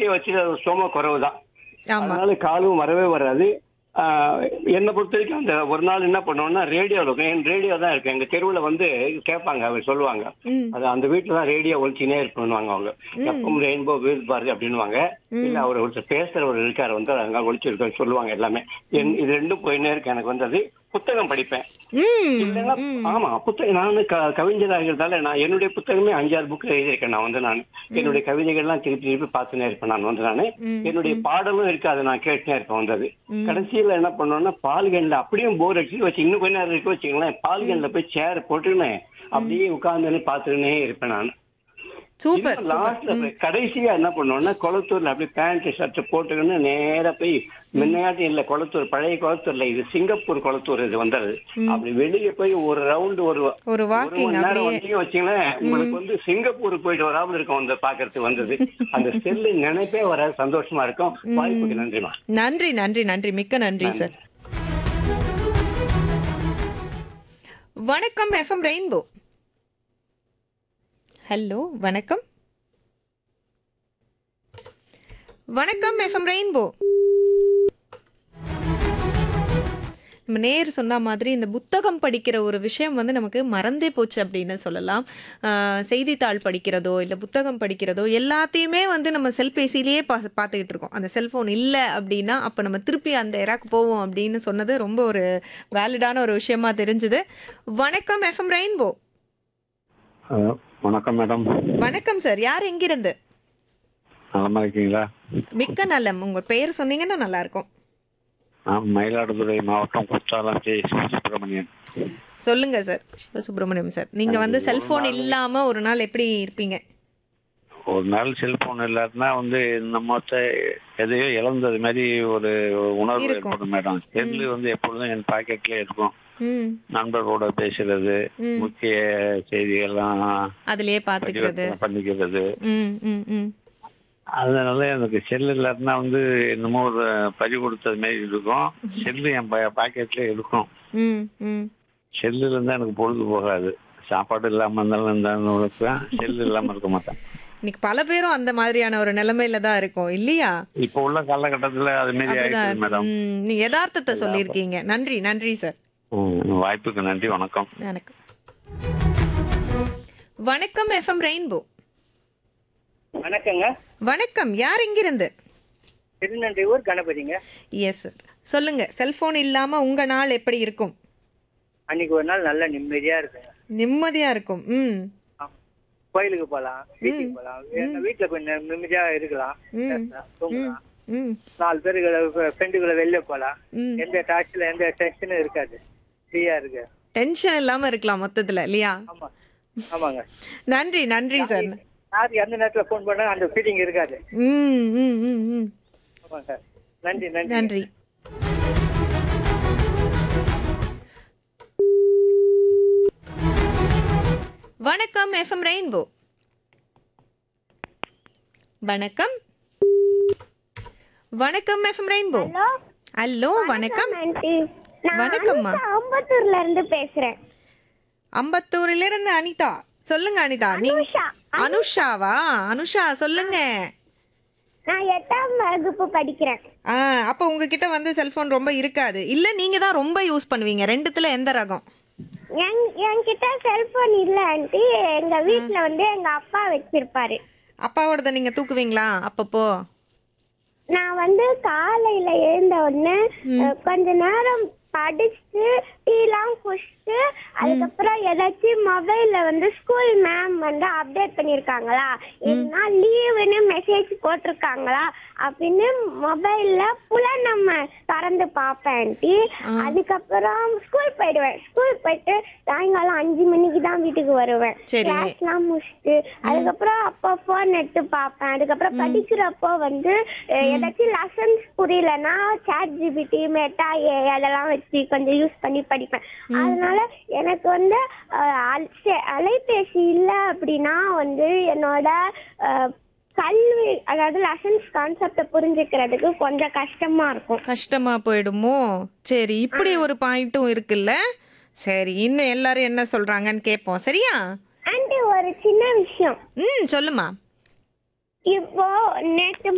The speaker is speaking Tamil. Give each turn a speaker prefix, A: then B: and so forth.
A: வீட்லயே வச்சு சும குறைவு தான்
B: ஆமா
A: அதனால காலும் வரவே வராது ஆஹ் என்னை பொறுத்த வரைக்கும் அந்த ஒரு நாள் என்ன பண்ணுவோம்னா ரேடியோ இருக்கும் என் ரேடியோ தான் இருக்கு எங்க தெருவுல வந்து கேட்பாங்க அவர் சொல்லுவாங்க
B: ம்
A: அது அந்த வீட்டுல தான் ரேடியோ ஒழிச்சினே இருக்கணும்வாங்க அவங்க எப்பவும் ரெயின்போ வீல் பாரு அப்படின்னுவாங்க இல்ல அவர் ஒருத்தர் பேசுறவர் இருக்காரு வந்து அங்க ஒழிச்சிருக்க சொல்லுவாங்க எல்லாமே என் இது ரெண்டும் போயினே இருக்கு எனக்கு வந்து அது புத்தகம் படிப்பேன்
B: ம்
A: இல்லைன்னா ஆமா புத்தகம் நான் க- கவிஞராகிறதால நான் என்னுடைய புத்தகமே அஞ்சாறு புக் எழுதியிருக்கேன் நான் வந்து நான் என்னுடைய கவிதைகள்லாம் திருப்பி திருப்பி பார்த்துனே இருப்பேன் நான் வந்து நானு என்னுடைய பாடலும் இருக்கு அதை நான் கேட்டுனே இருப்பேன் வந்து அது கடைசியில என்ன பண்ணுவேன்னா பால்கன்ல அப்படியும் போர் அடிச்சு வச்சு இன்னும் கொஞ்ச நேரம் இருக்கு வச்சுங்களேன் பால்கன்ல போய் சேர் போட்டுன்னு அப்படியே உட்கார்ந்துன்னு பார்த்துக்கினே இருப்பேன் நான்
B: சூப்பர்
A: லாஸ்ட்ல கடைசியா என்ன பண்ணுவோம்னா குளத்தூர்ல அப்படியே பேண்ட் ஷர்ட் போட்டுக்கின்னு நேரா போய் முன்னையாட்டி இல்ல குளத்தூர் பழைய குளத்தூர்ல இது சிங்கப்பூர் குளத்தூர் இது வந்தது அப்படி வெளியே போய் ஒரு ரவுண்ட் ஒரு
B: ஒரு
A: ஒரு
B: வாக்கிங்
A: மணி நேரம்
B: அப்படியே
A: வந்தீங்க வச்சீங்களேன் உங்களுக்கு வந்து சிங்கப்பூருக்கு போயிட்டு வராமல் இருக்கும் வந்து பாக்குறதுக்கு வந்தது அந்த செல்லு நினைப்பே வராது சந்தோஷமா இருக்கும் வாய்ப்புக்கு நன்றிமா
B: நன்றி நன்றி நன்றி மிக்க நன்றி சார் வணக்கம் எஃப்எம் ரெயின்போ ஹலோ வணக்கம் வணக்கம் எஃப்எம் ரெயின்போ நம்ம நேர் சொன்ன மாதிரி இந்த புத்தகம் படிக்கிற ஒரு விஷயம் வந்து நமக்கு மறந்தே போச்சு அப்படின்னு சொல்லலாம் ஆஹ் செய்தித்தாள் படிக்கிறதோ இல்லை புத்தகம் படிக்கிறதோ எல்லாத்தையுமே வந்து நம்ம செல்பேசியிலேயே பா பார்த்துக்கிட்டு இருக்கோம் அந்த செல்ஃபோன் இல்லை அப்படின்னா அப்போ நம்ம திருப்பி அந்த எராக்கு போவோம் அப்படின்னு சொன்னது ரொம்ப ஒரு வேலிடான ஒரு விஷயமா தெரிஞ்சுது வணக்கம் எஃப்எம் ரெயின்போ
C: வணக்கம் மேடம்
B: வணக்கம் சார் யார் எங்கிருந்து
C: நலமா இருக்கீங்களா
B: மிக்க நலம் உங்கள் பெயர் சொன்னீங்கன்னா நல்லா இருக்கும்
C: நான் மயிலாடுதுறை மாவட்டம் குற்றாலம் ஜே சுப்பிரமணியன்
B: சொல்லுங்க சார் சிவசுப்ரமணியம் சார் நீங்க வந்து செல்போன் இல்லாம ஒரு நாள் எப்படி இருப்பீங்க
C: ஒரு நாள் செல்போன் இல்லாட்டினா வந்து நம்ம எதையோ இழந்தது மாதிரி ஒரு உணர்வு
B: இருக்கும்.
C: ஏற்படும் மேடம் செல்லு வந்து எப்பொழுதும் என் பாக்கெட்ல இருக்கும்
B: ம்
C: நண்பர்களோட பேசுறது
B: ம்.
C: முக்கிய செய்திகள்லாம்
B: அதுலயே பாத்துக்கிறது
C: பதிவிறக்கம் பண்ணிக்கிறது
B: ம் ம் ம்
C: அதனால எனக்கு செல் இல்லாட்டினா வந்து என்னமோ ஒரு பறி கொடுத்தது மாதிரி இருக்கும் செல்லு என் பாக்கெட்ல இருக்கும்
B: ம் ம்
C: செல்லு இருந்தா எனக்கு பொழுது போகாது சாப்பாடு இல்லாம இருந்தாலும் இருந்தாலும் இருப்பேன் செல்லு இல்லாம இருக்க மாட்டேன்
B: இன்னைக்கு பல பேரும் அந்த மாதிரியான ஒரு நிலைமையில தான் இருக்கும் இல்லையா
C: இப்போ உள்ள காலகட்டத்துல அது மாரி ஆயிடுச்சு
B: அப்படிதான்
C: மேடம்
B: ம், நீ யதார்த்தத்தை சொல்லியிருக்கீங்க நன்றி நன்றி சார்
C: ம், வாய்ப்புக்கு நன்றி வணக்கம்
B: வணக்கம் வணக்கம் எஃப்எம் ரெயின்போ
D: வணக்கங்க
B: வணக்கம் யார் எங்கிருந்து
D: திருநன்றியூர் கணபதிங்க
B: எஸ் சார் சொல்லுங்க செல்போன் இல்லாம உங்க நாள் எப்படி இருக்கும்
D: அன்னைக்கு ஒரு நாள் நல்ல நிம்மதியா இருக்குங்க
B: நிம்மதியா இருக்கும் ம்
D: ஆமா. கோயிலுக்கு போலாம் வீட்டுக்கு போலாம் வீ- வீட்டுல கொஞ்சம் நிம்மதியா இருக்கலாம்
B: ம்
D: பேசலாம், தூங்கலாம்
B: ம்
D: நாலு பேருகளை ஃப்ரெண்டுகளை வெளில போலாம்
B: ம்
D: எந்த டார்ச்சில் எந்த டென்ஷனும் இருக்காது ஃப்ரீயா இருக்கு
B: டென்ஷன் இல்லாம இருக்கலாம் மொத்தத்துல இல்லையா
D: ஆமா ஆமாங்க
B: நன்றி நன்றி சார்
D: யார் எந்த நேரத்துல ஃபோன் பண்ணா அந்த ஃபீலிங் இருக்காது
B: ம் ம் ம் ம்
D: ஆமாங்க நன்றி நன்றி
B: நன்றி வணக்கம் எஃப்எம் ரெயின்போ வணக்கம் வணக்கம் எஃப்எம் ரெயின்போ ஹலோ வணக்கம்
E: ஆண்டி நான்
B: வணக்கம்மா.
E: அனிதா அம்பத்தூர்ல இருந்து பேசுறேன்
B: அம்பத்தூர்ல இருந்து அனிதா சொல்லுங்க அனிதா நீ
E: அனுஷா.
B: அனுஷாவா அனுஷா சொல்லுங்க
E: நான் எட்டாம் வகுப்பு படிக்கிறேன்
B: ஆ அப்போ உங்ககிட்ட வந்து செல்போன் ரொம்ப இருக்காது இல்ல நீங்க தான் ரொம்ப யூஸ் பண்ணுவீங்க ரெண்டுத்துல எந்த ரகம்
E: என் என்கிட்ட செல்போன் இல்ல ஆண்டி எங்க வீட்ல வந்து எங்க அப்பா வச்சிருப்பாரு
B: அப்பாவோடத நீங்க தூக்குவீங்களா அப்பப்போ
E: நான் வந்து காலையில எழுந்த உடனே அஹ், கொஞ்ச நேரம் படிச்சுட்டு டீலாம் குடிச்சிட்டு அதுக்கப்புறம் ஏதாச்சும் மொபைல்ல வந்து ஸ்கூல் மேம் வந்து அப்டேட் பண்ணிருக்காங்களா இல்லைன்னா லீவுன்னு மெசேஜ் போட்டிருக்காங்களா அப்படின்னு மொபைல்ல புல நம்ம திறந்து பார்ப்பேன் ஆண்டி அதுக்கப்புறம் ஸ்கூல் போயிடுவேன் ஸ்கூல் போயிட்டு சாயங்காலம் அஞ்சு மணிக்கு தான் வீட்டுக்கு வருவேன்
B: சரி.
E: கிளாஸ்லாம் முடிச்சுட்டு அதுக்கப்புறம் அப்போ ஃபோன் எடுத்து பார்ப்பேன் அதுக்கப்புறம் படிக்கிறப்போ வந்து அஹ், ஏதாச்சும் லெசன்ஸ் புரியலன்னா சாட் ஜிபிடி மெட்டா ஏ அதெல்லாம் வச்சு கொஞ்சம் யூஸ் பண்ணி படிப்பேன் அதனால எனக்கு வந்து அஹ், அல்- செ- அலைபேசி இல்லை அப்படின்னா வந்து என்னோட அஹ், கல்வி அதாவது லெசன்ஸ் கான்செப்டை புரிஞ்சுக்கிறதுக்கு கொஞ்சம் கஷ்டமா இருக்கும்
B: கஷ்டமா போயிடுமோ சரி இப்படி ஒரு பாயிண்ட்டும் இருக்குல்ல சரி இன்னும் எல்லாரும் என்ன சொல்றாங்கன்னு கேட்போம் சரியா
E: அண்ட் ஒரு சின்ன விஷயம்
B: ம் சொல்லுமா
E: இப்போ நேற்று